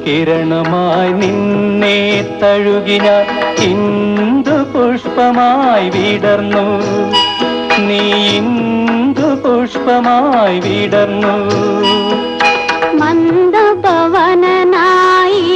കിരണമായി നിന്നെ തഴുകി ഞാൻ ഇന്ദു പുഷ്പമായി വിടർന്നു നീ ഇന്ദു പുഷ്പമായി വിടർന്നു മന്ദപവനനായി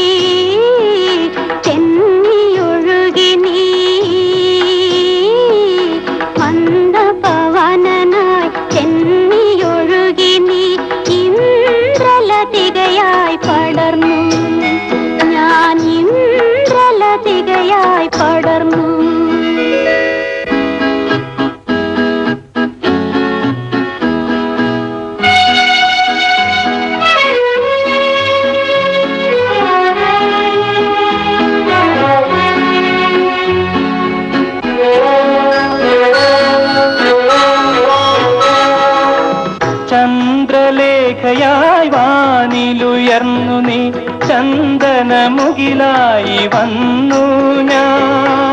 ചെന്നിയൊഴുകി നീ മന്ദപവനനായി ചെന്നിയൊഴുകി നീ ഇന്ദ്രലതികയായി പടർന്നു ഞാൻ ഇന്ദ്രലതികയായി പടർന്നു ചന്ദ്രലേഖയായി വാനിലുയർന്നു നീ ചന്ദനമുകിലായി വന്നു ഞാൻ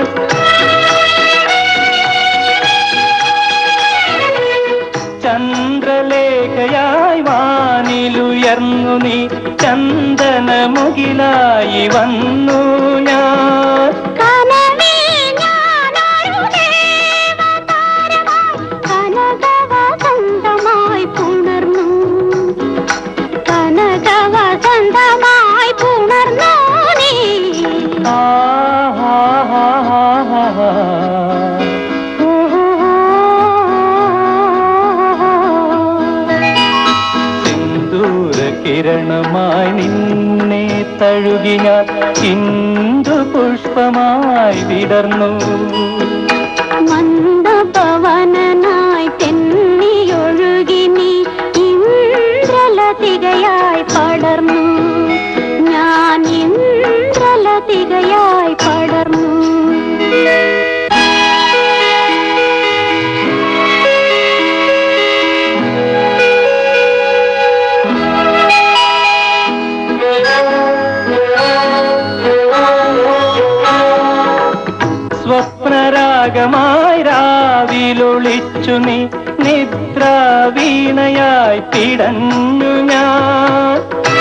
ചന്ദ്രലേഖയായി വാനിലുയർന്നു നീ ചന്ദനമുകിലായി വന്നു ഞാൻ കനവിൽ ഞാനൊരു ദേവതാരമായി കനകവസന്തമായി പുണർന്നു കനകവസന്തമായി പുണർന്നു നീ ആ ഹാ ഹാ ഹാ ഹാ ഹാ. സിന്ദൂര കിരണമായി നിന്നെ തഴുകി ഞാൻ ഇന്ദു പുഷ്പമായി വിടർന്നു മന്ദപവനനായി തെന്നിയൊഴുകി നീ ഇന്ദ്രലതികയായി പടർന്നു ഞാൻ ഇന്ദ്രലതികയായി പടർന്നു സ്വപ്നരാഗമായി രാവിലൊളിച്ചു നീ നിദ്രാവീണയായി പിടഞ്ഞു ഞാൻ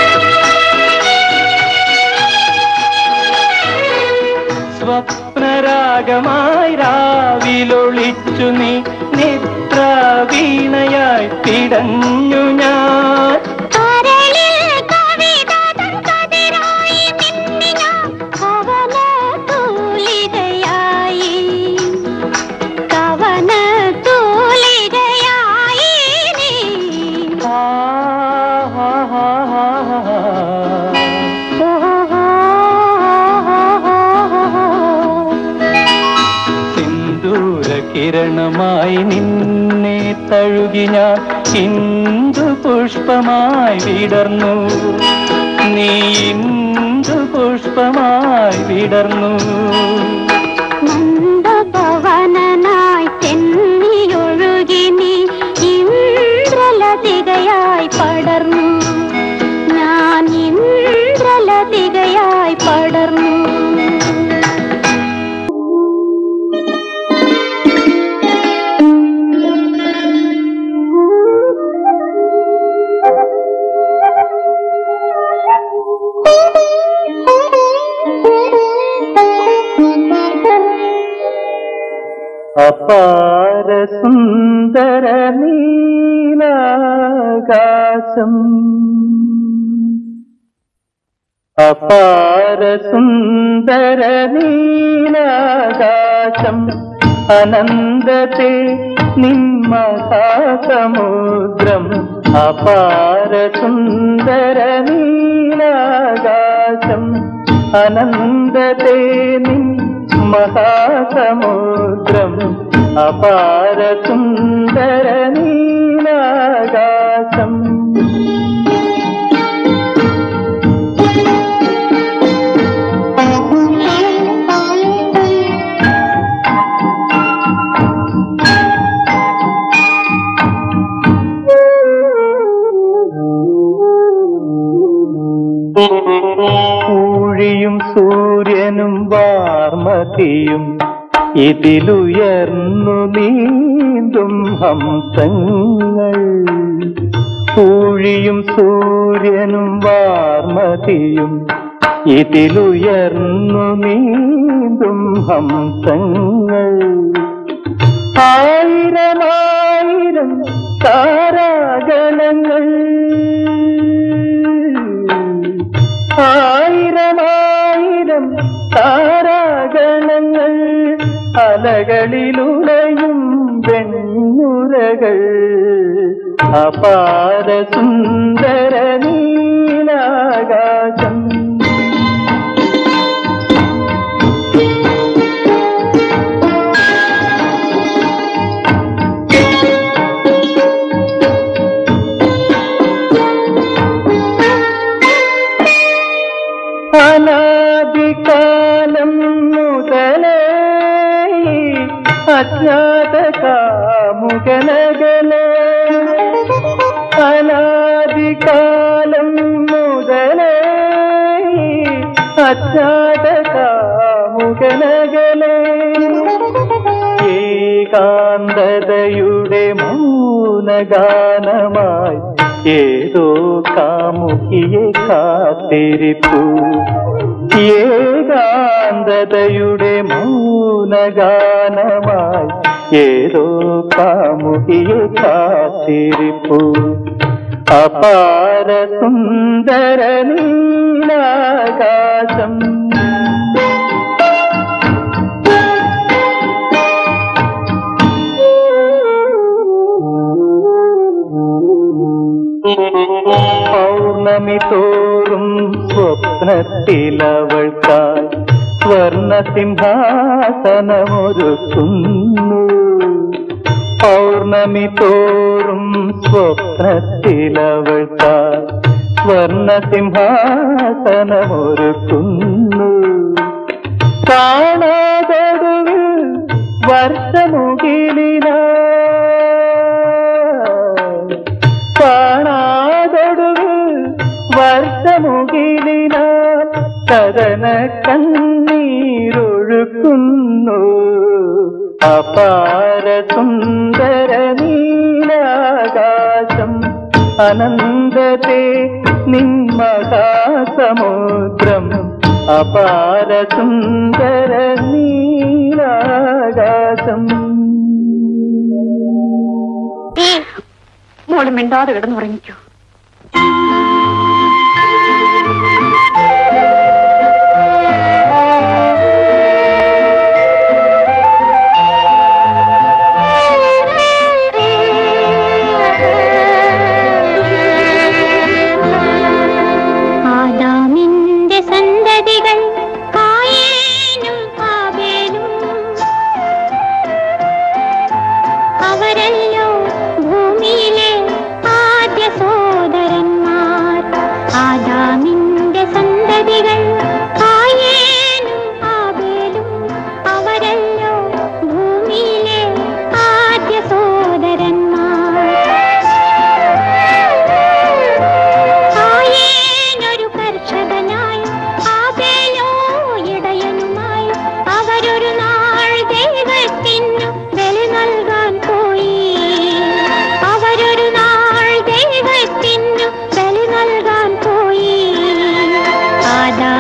സ്വപ്നരാഗമായി രാവിലൊളിച്ചു നീ നിദ്രാവീണയായി പിടഞ്ഞു ഞാൻ കരളിൽ കവിതതൻ കതിരായി മിന്നി ഞാൻ കവന തൂലികയായി കവന തൂലികയായി നീ ആ ഹാ ഹാ ഹാ ഹാ. സിന്ദൂര കിരണമായി നിന്നെ തഴുകി ഞാൻ ഇന്ദു പുഷ്പമായി വിടർന്നു നീ ഇന്ദു പുഷ്പമായി വിടർന്നു മന്ദപവനനായി തെന്നിയൊഴുകി നീ ഇന്ദ്രലതികയായി പടർന്നു ഞാൻ ഇന്ദ്രലതികയായി പടർന്നു അപാര സുന്ദര നീലാകാശം അപാര സുന്ദര നീലാകാശം അനന്തത്തെ നിന്മഹാസമുദ്രം അപാര സുന്ദര നീലാകാശം അനന്തത്തെ നിൻ മഹാസമുദ്രം അപാര സുന്ദര നീലാകാശം ൂഴിയും സൂര്യനും വാർമതിയും ഇതിലുയർന്നു നീന്തും ഹംസങ്ങൾ പൂഴിയും സൂര്യനും വാർമതിയും ഇതിലുയർന്നു നീന്തും ഹംസങ്ങൾ ആയിരമായിരം താരാഗണങ്ങൾ ആയിരമായിരം താരാഗണങ്ങൾ അലകളിലുലയും വെണ്ണുരകൾ അപാര സുന്ദര നീലാകാശം അനാദികാലം മുതലേ അജ്ഞാത കാമുകനകലേ അനാദികാലം മുതലേ അജ്ഞാത കാമുകനകലേ ഏകാന്തതയുടെ മൗനഗാനമായി ഏതോ കാമുകിയെ കാത്തിരിപ്പു ഏകാന്തതയുടെ മൗനഗാനമായി ഏതോ കാമുകിയെ കാത്തിരിപ്പു അപാര സുന്ദര നീലാകാശം പൗർണമി തോറും സ്വപ്നത്തിലവൾക്കായി സ്വർണ സിംഹാസനമൊരുക്കുന്നു പൗർണമി തോറും സ്വപ്നത്തിലവൾക്കായി സ്വർണ സിംഹാസനമൊരുക്കുന്നു കാണാതൊടുവിൽ വർഷമുകിലിന കാണാതൊടുവിൽ വർഷമുകിലിന കഥന കണ്ണീരൊഴുക്കുന്നു അപാര സുന്ദര നീലാകാശം അനന്തത്തെ നിന്മഹാസമുദ്രം അപാര സുന്ദര നീലാകാശം മോള് മിണ്ടാതെ കിടന്നുറങ്ങിക്കോ ആദാമിന്റെ സന്തതികൾ കായേനും ആബേലും അവരല്ലോ ഭൂമിയിലെ ആദ്യ സോദരന്മാർ ആദാമിന്റെ സന്തതികൾ കായേനും ആബേലും അവരല്ലോ ഭൂമിയിലെ ആദ്യ സോദരന്മാർ കായേനൊരു കർഷകനായി ആബേലോ ഇടയനുമായി അവരൊരു നാൾ ദൈവത്തിനു ബലി നൽകാൻ പോയി അവരൊരു നാൾ ദൈവത്തിനു ബലി നൽകാൻ പോയി ആദാ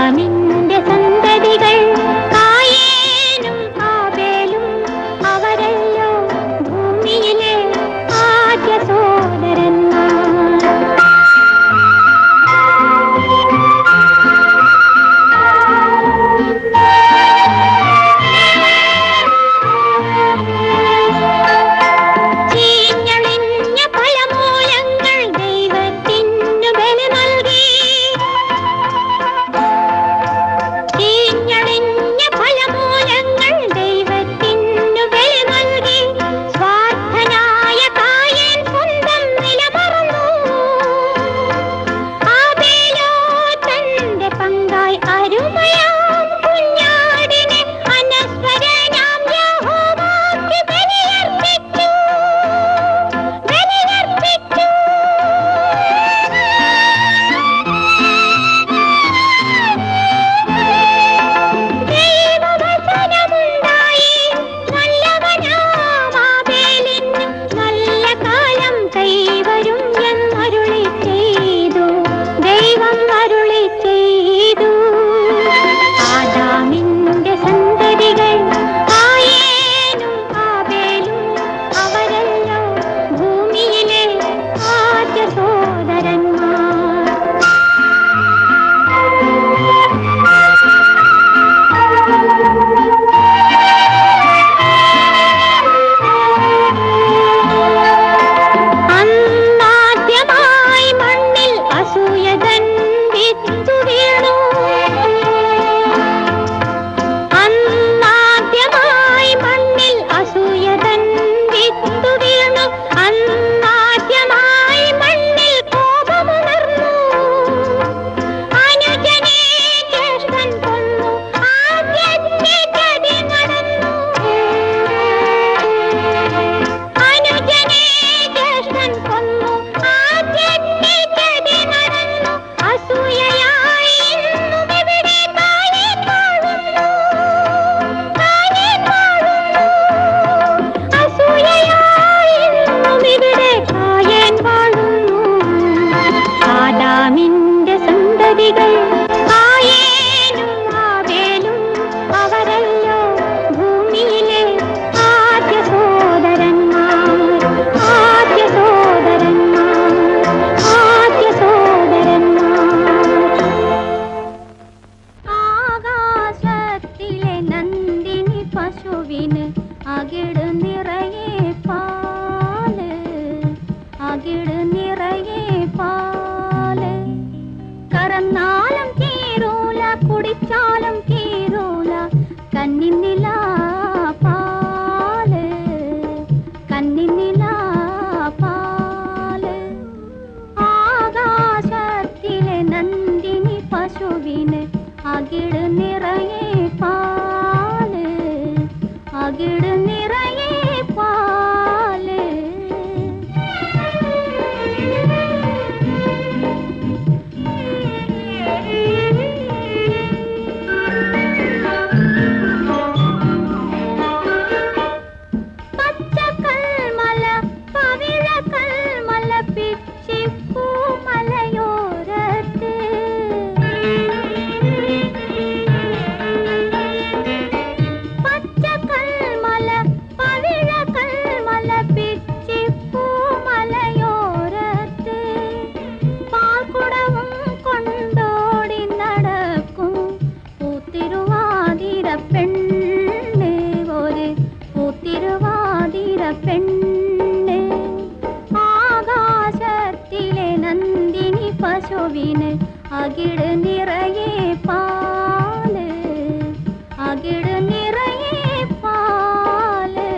പിച്ചിപ്പൂമലയോരത്ത് പാൽക്കുടവും കൊണ്ടോടി നടക്കും പൂത്തിരുവാതിര പെണ്ണ് ഒരു പൂത്തിരുവാതിര പെണ്ണ് ആകാശത്തിലെ നന്ദിനി പശുവിന് അകിട് നിറയെ പാല് അകിട് നിറയെ പാല്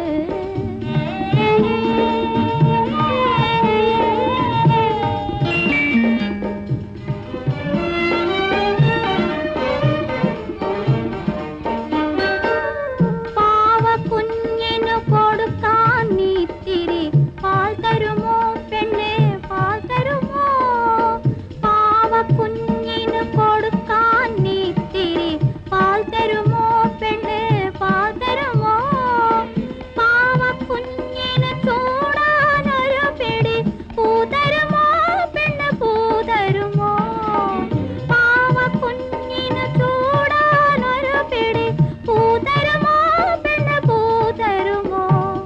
പാവക്കുഞ്ഞിനു കൊടുക്കാൻ നീത്തിരി പാൽ തരുമോ പെണ്ണെ പാൽ തരുമോ പാവക്കുഞ്ഞിനു കൊടുക്കാൻ നീത്തിരി പാൽ തരുമോ പെണ്ണെ പാൽ തരുമോ പാവക്കുഞ്ഞിന് ചൂടാനൊരു പിടി പൂ തരുമോ പെണ്ണ് പൂ തരുമോ പാവക്കുഞ്ഞിന് ചൂടാനൊരു പിടി പൂ തരുമോ പെണ്ണ് പൂ തരുമോ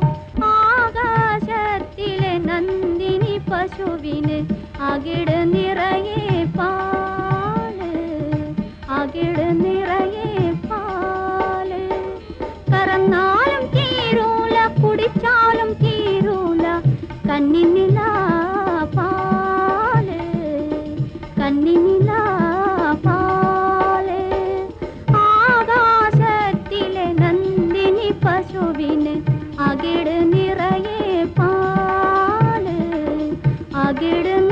ആകാശത്തിലെ നന്ദിനി പശുവിന് അകിട് നിറയെ പാല് അകിട് നിറയെ പാല് കറന്നാലും തീരൂല കുടിച്ചാലും തീരൂല കന്നിനില പാല് കന്നിനില പാല് ആകാശത്തിലെ നന്ദിനി പശുവിന് അകിട് നിറയെ പാല് അകിട്